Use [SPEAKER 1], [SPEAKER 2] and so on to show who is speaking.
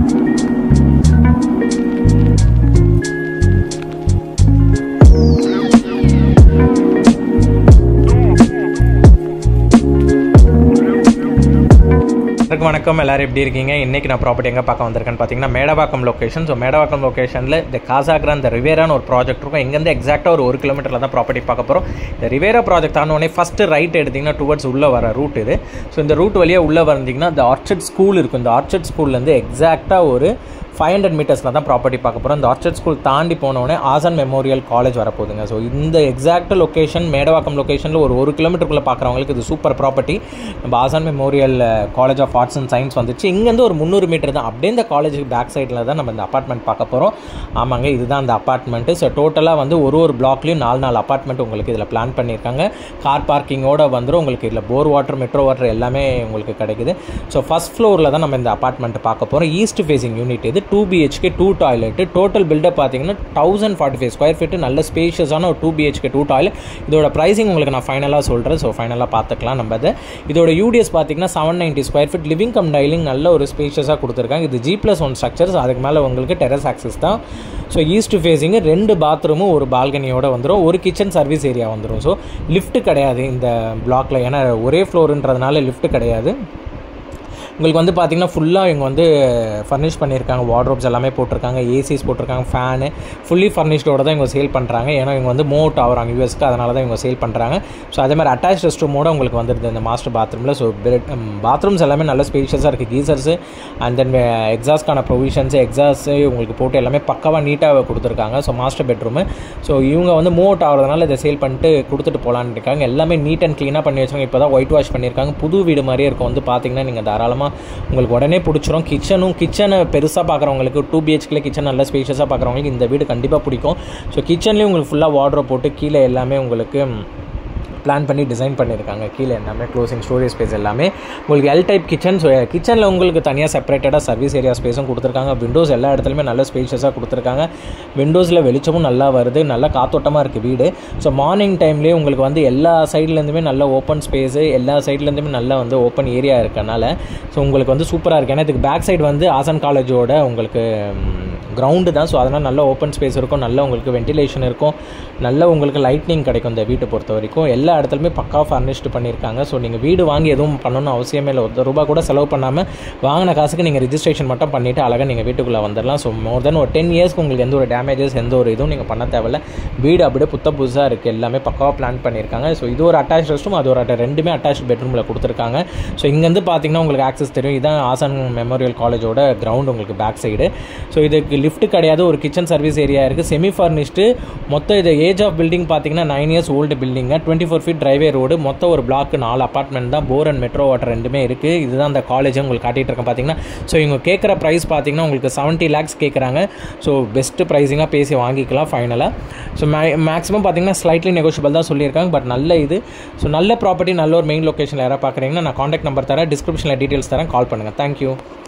[SPEAKER 1] எல்லாருக்கும் வணக்கம் எல்லாரும் எப்படி இருக்கீங்க இன்னைக்கு நான் ப்ராப்பர்ட்டி எங்கே பார்க்க வந்திருக்கேன்னு பார்த்தீங்கன்னா மேடவாக்கம் லொக்கேஷன் ஸோ மேடவாக்கம் லொக்கேஷனில் இந்த காசாகிரா இந்த ரிவேரான்னு ஒரு ப்ராஜெக்ட் இருக்கும் இங்கேருந்து எக்ஸாக்டாக ஒரு ஒரு கிலோமீட்டரில் தான் ப்ராப்பர்ட்டி பார்க்க போகிறோம் இந்த ரிவேரா ப்ராஜெக்ட் ஆனோடனே ஃபஸ்ட்டு ரைட் எடுத்திங்கன்னா டுவர்ட்ஸ் உள்ளே வர ரூட் இது ஸோ இந்த ரூட் வழியாக உள்ளே வந்தீங்கன்னா இந்த ஆர்ச்சர்ட் ஸ்கூல் இருக்கும் இந்த ஆர்ச்சர்ட் ஸ்கூல்லேருந்து எக்ஸாக்டாக ஒரு ஃபைவ் ஹண்ட்ரட் மீட்டர்ஸில் தான் ப்ராப்பர்ட்டி பார்க்க போகிறோம் இந்த ஆர்ச்சர்ட் ஸ்கூல் தாண்டி போனோடனே ஆசன் மெமோரியல் காலேஜ் வரப்போகுதுங்க ஸோ இந்த எக்ஸாக்ட் லொக்கேஷன் மேடவாக்கம் லொக்கேஷனில் ஒரு ஒரு கிலோமீட்டருக்குள்ளே பார்க்குறவங்களுக்கு இது சூப்பர் ப்ராப்பர்ட்டி நம்ம Asan Memorial College of Arts and Science வந்துச்சு இங்கேருந்து ஒரு முந்நூறு மீட்டர் தான் அப்படியே இந்த காலேஜுக்கு பேக் சைடில் தான் நம்ம இந்த அப்பார்ட்மெண்ட் பார்க்க போகிறோம் ஆமாங்க இதுதான் அந்த அப்பார்ட்மெண்ட்டு ஸோ டோட்டலாக வந்து ஒரு ஒரு பிளாக்லேயும் நாலு நாலு அப்பார்ட்மெண்ட் உங்களுக்கு இதில் பிளான் பண்ணியிருக்காங்க கார் பார்க்கிங்கோட வந்துடும் உங்களுக்கு இதில் போர் வாட்டர் மெட்ரோ வாட்டர் எல்லாமே உங்களுக்கு கிடைக்குது ஸோ ஃபஸ்ட் ஃப்ளோரில் தான் நம்ம இந்த அப்பார்ட்மெண்ட் பார்க்க போகிறோம் ஈஸ்ட் ஃபேசிங் யூனிட் இது two BHK two toilet total buildup பார்த்தீங்கன்னா thousand forty five square feet நல்ல ஸ்பேஷியஸான ஒரு டூ பிஹெச்கே டூ டாய்லெட் இதோட ப்ரைஸிங் உங்களுக்கு நான் ஃபைனலாக சொல்கிறேன் ஸோ ஃபைனலாக பார்த்துக்கலாம் நம்ம அது இதோட யூடிஎஸ் பார்த்தீங்கன்னா seven ninety square feet living cum டைலிங் நல்ல ஒரு ஸ்பேஷியஸாக கொடுத்துருக்காங்க இது ஜி ப்ளஸ் ஒன் ஸ்ட்ரக்சர்ஸ் அதுக்கு மேலே உங்களுக்கு டெரஸ் ஆக்சஸ் தான் ஸோ ஈஸ்ட் ஃபேஸிங்கு ரெண்டு பாத்ரூமும் ஒரு பால்கனியோட வந்துடும் ஒரு கிச்சன் சர்வீஸ் ஏரியா வந்துடும் ஸோ லிஃப்ட் கிடையாது இந்த பிளாக்ல ஏன்னா ஒரே ஃப்ளோருன்றதுனால லிஃப்ட் கிடையாது உங்களுக்கு வந்து பார்த்தீங்கன்னா ஃபுல்லாக இவங்க வந்து ஃபர்னிஷ் பண்ணியிருக்காங்க வார்ட்ரோப்ஸ் எல்லாமே போட்டிருக்காங்க ஏசிஸ் போட்டிருக்காங்க ஃபேனு ஃபுல்லி ஃபர்னிஷ்டோட தான் இவங்க சேல் பண்ணுறாங்க ஏன்னா இவங்க வந்து மோட் ஆகிறாங்க யூஎஸ்க்கு அதனால தான் இவங்க சேல் பண்ணுறாங்க ஸோ அதே மாதிரி அட்டாச் ரெஸ்ட் ரூமோட உங்களுக்கு வந்துடுது இந்த மாஸ்டர் பாத்ரூமில் ஸோ பாத்ரூம்ஸ் எல்லாமே நல்ல ஸ்பேஷியஸாக இருக்குது கீசர்ஸு அண்ட் தென் எக்ஸாஸ்க்கான ப்ரொவிஷன்ஸு எக்ஸாஸ்ட்டு உங்களுக்கு போட்டு எல்லாமே பக்காவாக நீட்டாக கொடுத்துருக்காங்க ஸோ மாஸ்டர் பெட்ரூமு ஸோ இவங்க வந்து மூவ் ஆகிறதுனால இதை சேல் பண்ணிட்டு கொடுத்துட்டு போகலான்னு இருக்காங்க எல்லாமே நீட் அண்ட் க்ளீனாக பண்ணி வச்சுருக்காங்க இப்போ தான் ஒயிட் வாஷ் பண்ணியிருக்காங்க புது வீடு மாதிரியே இருக்கும் வந்து பார்த்தீங்கன்னா நீங்கள் தாராளமாக உங்களுக்கு உடனே பிடிச்சிரும் கிச்சனும் கிச்சனை பெருசாக பார்க்குறவங்களுக்கு டூ பிஹெச்கில் கிச்சன் நல்ல ஸ்பேஷியஸாக பார்க்குறவங்களுக்கு இந்த வீடு கண்டிப்பாக பிடிக்கும் ஸோ கிச்சன்லேயும் உங்களுக்கு ஃபுல்லாக வார்ட்ரோப் போட்டு கீழே எல்லாமே உங்களுக்கு பிளான் பண்ணி டிசைன் பண்ணியிருக்காங்க கீழே எல்லாமே க்ளோசிங் ஸ்டோரேஜ் ஸ்பேஸ் எல்லாமே உங்களுக்கு எல் டைப் கிச்சன் ஸோ கிச்சனில் உங்களுக்கு தனியாக செப்பரேட்டடாக சர்வீஸ் ஏரியா ஸ்பேஸும் கொடுத்துருக்காங்க விண்டோஸ் எல்லா இடத்துலையுமே நல்ல ஸ்பேஷியஸாக கொடுத்துருக்காங்க விண்டோஸில் வெளிச்சமும் நல்லா வருது நல்லா காத்தோட்டமாக இருக்குது வீடு ஸோ மார்னிங் டைம்லேயே உங்களுக்கு வந்து எல்லா சைட்லேருந்துமே நல்ல ஓப்பன் ஸ்பேஸு எல்லா சைட்லேருந்துமே நல்ல வந்து ஓப்பன் ஏரியா இருக்கனால ஸோ உங்களுக்கு வந்து சூப்பராக இருக்குது ஏன்னா இதுக்கு பேக் சைடு வந்து ஆசன் காலேஜோட உங்களுக்கு கிரவுண்டு தான் ஸோ அதனால் நல்ல ஓப்பன் ஸ்பேஸ் இருக்கும் நல்ல உங்களுக்கு வென்டிலேஷன் இருக்கும் நல்ல உங்களுக்கு லைட்னிங் கிடைக்கும் இந்த வீட்டை பொறுத்த வரைக்கும் எல்லா இடத்துலையுமே பக்கா ஃபர்னிஷ்டு பண்ணியிருக்காங்க ஸோ நீங்கள் வீடு வாங்கி எதுவும் பண்ணணும்னு அவசியமே இல்லை ஒரு ரூபா கூட செலவு பண்ணாமல் வாங்கின காசுக்கு நீங்கள் ரிஜிஸ்ட்ரேஷன் மட்டும் பண்ணிவிட்டு அழகாக நீங்கள் வீட்டுக்குள்ளே வந்துடலாம் ஸோ மோர் தென் ஒரு டென் இயர்ஸ்க்கு உங்களுக்கு எந்த ஒரு டேமேஜஸ் எந்த ஒரு இதுவும் நீங்கள் பண்ண தேவையில்ல வீடு அப்படியே புத்த புதுசாக இருக்குது எல்லாமே பக்காவாக பிளான் பண்ணியிருக்காங்க ஸோ இது ஒரு அட்டாச் ரெஸ்ட்ரூம் அது ஒரு அட்ட ரெண்டுமே அட்டாச் பெட்ரூமில் கொடுத்துருக்காங்க ஸோ இங்கேருந்து பார்த்தீங்கன்னா உங்களுக்கு ஆக்சஸ் தெரியும் இதான் ஆசன் மெமோரியல் காலேஜோட கிரவுண்ட் உங்களுக்கு பேக் சைடு ஸோ இதுக்கு லிஃப்ட் கிடையாது ஒரு கிச்சன் சர்வீஸ் ஏரியா இருக்குது செமி ஃபர்னிஷ்டு மொத்தம் இது ஏஜ் ஆஃப் பில்டிங் பார்த்தீங்கன்னா நைன் இயர்ஸ் ஓல்டு பில்டிங்க twenty four feet driveway road மொத்தம் ஒரு பிளாக் நாலு அப்பார்ட்மெண்ட் தான் போர் அண்ட் மெட்ரோ வாட்டர் ரெண்டுமே இருக்குது இதுதான் அந்த காலேஜ் உங்களுக்கு காட்டிகிட்டு இருக்கேன் பார்த்தீங்கன்னா ஸோ இவங்க கேட்குற ப்ரைஸ் பார்த்தீங்கன்னா உங்களுக்கு செவன்ட்டி லேக்ஸ் கேட்குறாங்க ஸோ பெஸ்ட்டு ப்ரைஸிங்காக பேசி வாங்கிக்கலாம் ஃபைனலாக ஸோ மே மேக்ஸிமம் பார்த்தீங்கன்னா ஸ்லைட்லி நெகோஷியபிள் தான் சொல்லியிருக்காங்க பட் நல்ல இது ஸோ நல்ல ப்ராப்பர்ட்டி நல்ல ஒரு மெயின் லொக்கேஷனில் யாராவது பார்க்குறீங்கன்னா நான் காண்டாக்ட் நம்பர் தரேன் டிஸ்கிரிப்ஷனில் டீட்டெயில்ஸ் தரேன் கால் பண்ணுங்கள் தேங்க்யூ